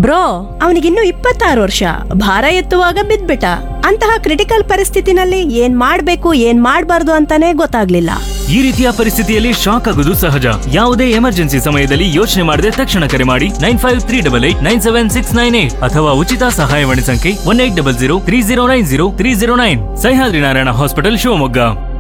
bro ಅವನಿಗಿನ್ನು ಇಪ್ಪತ್ತಾರು ವರ್ಷ ಭಾರ ಎತ್ತುವಾಗ ಬಿದ್ಬಿಟ್ಟ ಅಂತಹ ಕ್ರಿಟಿಕಲ್ ಪರಿಸ್ಥಿತಿನಲ್ಲಿ ಏನ್ ಮಾಡ್ಬೇಕು ಏನ್ ಮಾಡ್ಬಾರ್ದು ಅಂತಾನೆ ಗೊತ್ತಾಗ್ಲಿಲ್ಲ ಈ ರೀತಿಯ ಪರಿಸ್ಥಿತಿಯಲ್ಲಿ ಶಾಕ್ ಆಗುವುದು ಸಹಜ ಯಾವುದೇ ಎಮರ್ಜೆನ್ಸಿ ಸಮಯದಲ್ಲಿ ಯೋಚನೆ ಮಾಡದೆ ತಕ್ಷಣ ಕರೆ ಮಾಡಿ nine five three double eight nine seven six nine eight ಅಥವಾ ಉಚಿತ ಸಹಾಯವಾಣಿ ಸಂಖ್ಯೆ one eight double zero three zero nine zero three zero nine Sahyadri Narayana hospital Shivamogga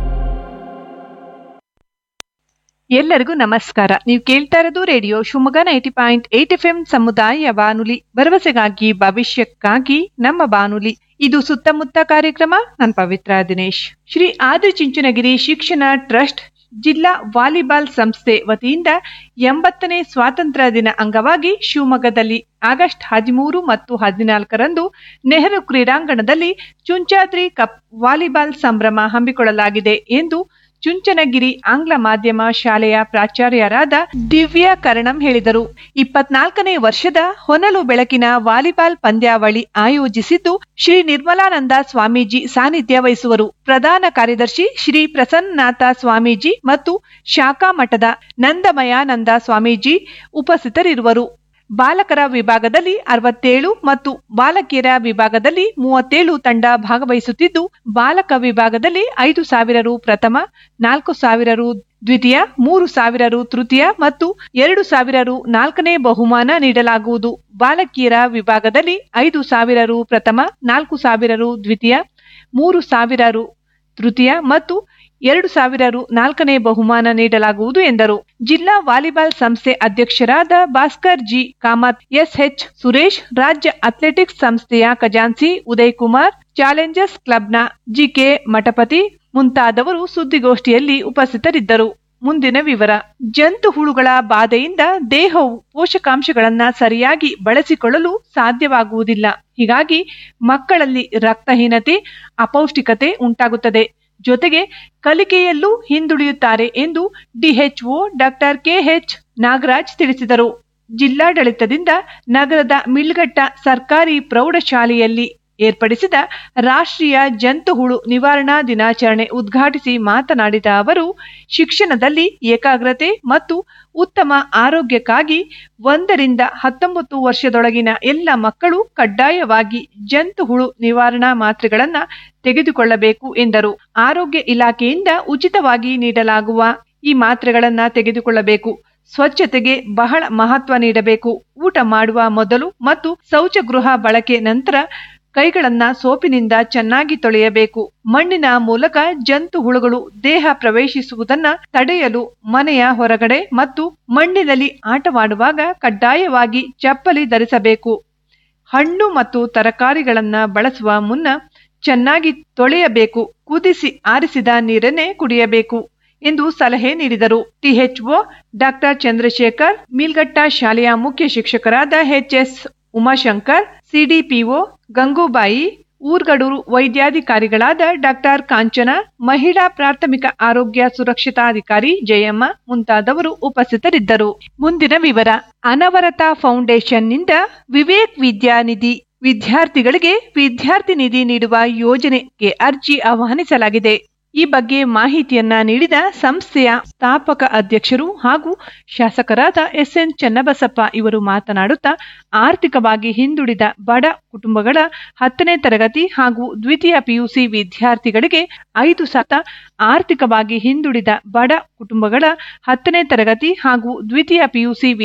ಎಲ್ಲರಿಗೂ ನಮಸ್ಕಾರ ನೀವು ಕೇಳ್ತಾ ಇರೋದು radio Shivamogga ninety point eight F M ಸಮುದಾಯ ಬಾನುಲಿ ಭರವಸೆಗಾಗಿ ಭವಿಷ್ಯಕ್ಕಾಗಿ ನಮ್ಮ ಬಾನುಲಿ ಇದು ಸುತ್ತಮುತ್ತ ಕಾರ್ಯಕ್ರಮ ನಾನು ಪವಿತ್ರ ದಿನೇಶ್ ಶ್ರೀ ಆದಿಚುಂಚನಗಿರಿ ಶಿಕ್ಷಣ ಟ್ರಸ್ಟ್ ಜಿಲ್ಲಾ ವಾಲಿಬಾಲ್ ಸಂಸ್ಥೆ ವತಿಯಿಂದ ಎಂಬತ್ತನೇ ಸ್ವಾತಂತ್ರ್ಯ ದಿನ ಅಂಗವಾಗಿ ಶಿವಮೊಗ್ಗದಲ್ಲಿ ಆಗಸ್ಟ್ ಹದಿಮೂರು ಮತ್ತು ಹದಿನಾಲ್ಕರಂದು ನೆಹರು ಕ್ರೀಡಾಂಗಣದಲ್ಲಿ ಚುಂಚಾದ್ರಿ ಕಪ್ ವಾಲಿಬಾಲ್ ಸಂಭ್ರಮ ಹಮ್ಮಿಕೊಳ್ಳಲಾಗಿದೆ ಎಂದು ಚುಂಚನಗಿರಿ ಆಂಗ್ಲ ಮಾಧ್ಯಮ ಶಾಲೆಯ ಪ್ರಾಚಾರ್ಯರಾದ ದಿವ್ಯಾ ಕರಣಂ ಹೇಳಿದರು ಇಪ್ಪತ್ನಾಲ್ಕನೇ ವರ್ಷದ ಹೊನಲು ಬೆಳಕಿನ ವಾಲಿಬಾಲ್ ಪಂದ್ಯಾವಳಿ ಆಯೋಜಿಸಿದ್ದು ಶ್ರೀ ನಿರ್ಮಲಾನಂದ ಸ್ವಾಮೀಜಿ ಸಾನ್ನಿಧ್ಯ ವಹಿಸುವರು ಪ್ರಧಾನ ಕಾರ್ಯದರ್ಶಿ ಶ್ರೀ ಪ್ರಸನ್ನನಾಥ ಸ್ವಾಮೀಜಿ ಮತ್ತು ಶಾಖಾ ಮಠದ ನಂದಮಯಾನಂದ ಸ್ವಾಮೀಜಿ ಉಪಸ್ಥಿತರಿರುವರು ಬಾಲಕರ ವಿಭಾಗದಲ್ಲಿ ಅರವತ್ತೇಳು ಮತ್ತು ಬಾಲಕಿಯರ ವಿಭಾಗದಲ್ಲಿ ಮೂವತ್ತೇಳು ತಂಡ ಭಾಗವಹಿಸುತ್ತಿದ್ದು ಬಾಲಕ ವಿಭಾಗದಲ್ಲಿ ಐದು ಸಾವಿರ ರು ಪ್ರಥಮ ನಾಲ್ಕು ಸಾವಿರ ರು ದ್ವಿತೀಯ ಮೂರು ಸಾವಿರ ರು ತೃತೀಯ ಮತ್ತು ಎರಡು ಸಾವಿರ ರು ನಾಲ್ಕನೇ ಬಹುಮಾನ ನೀಡಲಾಗುವುದು ಬಾಲಕಿಯರ ವಿಭಾಗದಲ್ಲಿ ಐದು ಸಾವಿರ ರು ಪ್ರಥಮ ನಾಲ್ಕು ಸಾವಿರ ರು ದ್ವಿತೀಯ ಮೂರು ಸಾವಿರ ರು ತೃತೀಯ ಮತ್ತು ಎರಡು ಸಾವಿರ ರು ನಾಲ್ಕನೇ ಬಹುಮಾನ ನೀಡಲಾಗುವುದು ಎಂದರು ಜಿಲ್ಲಾ ವಾಲಿಬಾಲ್ ಸಂಸ್ಥೆ ಅಧ್ಯಕ್ಷರಾದ ಭಾಸ್ಕರ್ ಜಿ ಕಾಮತ್ ಎಸ್ಎಚ್ ಸುರೇಶ್ ರಾಜ್ಯ ಅಥ್ಲೆಟಿಕ್ಸ್ ಸಂಸ್ಥೆಯ ಖಜಾನ್ಸಿ ಉದಯ್ ಕುಮಾರ್ ಚಾಲೆಂಜರ್ಸ್ ಕ್ಲಬ್ನ ಜಿಕೆ ಮಠಪತಿ ಮುಂತಾದವರು ಸುದ್ದಿಗೋಷ್ಠಿಯಲ್ಲಿ ಉಪಸ್ಥಿತರಿದ್ದರು ಮುಂದಿನ ವಿವರ ಜಂತು ಹುಳುಗಳ ಬಾಧೆಯಿಂದ ದೇಹವು ಪೋಷಕಾಂಶಗಳನ್ನ ಸರಿಯಾಗಿ ಬಳಸಿಕೊಳ್ಳಲು ಸಾಧ್ಯವಾಗುವುದಿಲ್ಲ ಹೀಗಾಗಿ ಮಕ್ಕಳಲ್ಲಿ ರಕ್ತಹೀನತೆ ಅಪೌಷ್ಟಿಕತೆ ಉಂಟಾಗುತ್ತದೆ ಜೊತೆಗೆ ಕಲಿಕೆಯಲ್ಲೂ ಹಿಂದುಳಿಯುತ್ತಾರೆ ಎಂದು ಡಿಎಚ್ಒ ಡಾಕ್ಟರ್ ಕೆಎಚ್ ನಾಗರಾಜ್ ತಿಳಿಸಿದರು ಜಿಲ್ಲಾಡಳಿತದಿಂದ ನಗರದ ಮಿಲ್ಗಟ್ಟ ಸರ್ಕಾರಿ ಪ್ರೌಢಶಾಲೆಯಲ್ಲಿ ಏರ್ಪಡಿಸಿದ ರಾಷ್ಟ್ರೀಯ ಜಂತುಹುಳು ನಿವಾರಣಾ ದಿನಾಚರಣೆ ಉದ್ಘಾಟಿಸಿ ಮಾತನಾಡಿದ ಅವರು ಶಿಕ್ಷಣದಲ್ಲಿ ಏಕಾಗ್ರತೆ ಮತ್ತು ಉತ್ತಮ ಆರೋಗ್ಯಕ್ಕಾಗಿ ಒಂದರಿಂದ ಹತ್ತೊಂಬತ್ತು ವರ್ಷದೊಳಗಿನ ಎಲ್ಲ ಮಕ್ಕಳು ಕಡ್ಡಾಯವಾಗಿ ಜಂತುಹುಳು ನಿವಾರಣಾ ಮಾತ್ರೆಗಳನ್ನ ತೆಗೆದುಕೊಳ್ಳಬೇಕು ಎಂದರು ಆರೋಗ್ಯ ಇಲಾಖೆಯಿಂದ ಉಚಿತವಾಗಿ ನೀಡಲಾಗುವ ಈ ಮಾತ್ರೆಗಳನ್ನ ತೆಗೆದುಕೊಳ್ಳಬೇಕು ಸ್ವಚ್ಛತೆಗೆ ಬಹಳ ಮಹತ್ವ ನೀಡಬೇಕು ಊಟ ಮಾಡುವ ಮೊದಲು ಮತ್ತು ಶೌಚಗೃಹ ಬಳಕೆ ನಂತರ ಕೈಗಳನ್ನ ಸೋಪಿನಿಂದ ಚೆನ್ನಾಗಿ ತೊಳೆಯಬೇಕು ಮಣ್ಣಿನ ಮೂಲಕ ಜಂತು ಹುಳುಗಳು ದೇಹ ಪ್ರವೇಶಿಸುವುದನ್ನ ತಡೆಯಲು ಮನೆಯ ಹೊರಗಡೆ ಮತ್ತು ಮಣ್ಣಿನಲ್ಲಿ ಆಟವಾಡುವಾಗ ಕಡ್ಡಾಯವಾಗಿ ಚಪ್ಪಲಿ ಧರಿಸಬೇಕು ಹಣ್ಣು ಮತ್ತು ತರಕಾರಿಗಳನ್ನ ಬಳಸುವ ಮುನ್ನ ಚೆನ್ನಾಗಿ ತೊಳೆಯಬೇಕು ಕುದಿಸಿ ಆರಿಸಿದ ನೀರನ್ನೇ ಕುಡಿಯಬೇಕು ಎಂದು ಸಲಹೆ ನೀಡಿದರು ಟಿಎಚ್ಒ ಡಾಕ್ಟರ್ ಚಂದ್ರಶೇಖರ್ ಮೀಲ್ಗಟ್ಟ ಶಾಲೆಯ ಮುಖ್ಯ ಶಿಕ್ಷಕರಾದ ಎಚ್ಎಸ್ ಉಮಾಶಂಕರ್ ಸಿಡಿಪಿಒ ಗಂಗೂಬಾಯಿ ಊರ್ಗಡೂರು ವೈದ್ಯಾಧಿಕಾರಿಗಳಾದ ಡಾಕ್ಟರ್ ಕಾಂಚನ ಮಹಿಳಾ ಪ್ರಾಥಮಿಕ ಆರೋಗ್ಯ ಸುರಕ್ಷತಾಧಿಕಾರಿ ಜಯಮ್ಮ ಮುಂತಾದವರು ಉಪಸ್ಥಿತರಿದ್ದರು ಮುಂದಿನ ವಿವರ ಅನವರತ ಫೌಂಡೇಶನ್ನಿಂದ ವಿವೇಕ್ ವಿದ್ಯಾನಿಧಿ ವಿದ್ಯಾರ್ಥಿಗಳಿಗೆ ವಿದ್ಯಾರ್ಥಿ ನಿಧಿ ನೀಡುವ ಯೋಜನೆಗೆ ಅರ್ಜಿ ಆಹ್ವಾನಿಸಲಾಗಿದೆ ಈ ಬಗ್ಗೆ ಮಾಹಿತಿಯನ್ನ ನೀಡಿದ ಸಂಸ್ಥೆಯ ಸ್ಥಾಪಕ ಅಧ್ಯಕ್ಷರು ಹಾಗೂ ಶಾಸಕರಾದ ಎಸ್ಎನ್ ಚನ್ನಬಸಪ್ಪ ಇವರು ಮಾತನಾಡುತ್ತಾ ಆರ್ಥಿಕವಾಗಿ ಹಿಂದುಳಿದ ಬಡ ಕುಟುಂಬಗಳ ಹತ್ತನೇ ತರಗತಿ ಹಾಗೂ ದ್ವಿತೀಯ ಪಿಯುಸಿ ವಿದ್ಯಾರ್ಥಿಗಳಿಗೆ ಐದು ಸಾವಿರ ಆರ್ಥಿಕವಾಗಿ ಹಿಂದುಳಿದ ಬಡ ಕುಟುಂಬಗಳ ಹತ್ತನೇ ತರಗತಿ ಹಾಗೂ ದ್ವಿತೀಯ ಪಿಯುಸಿ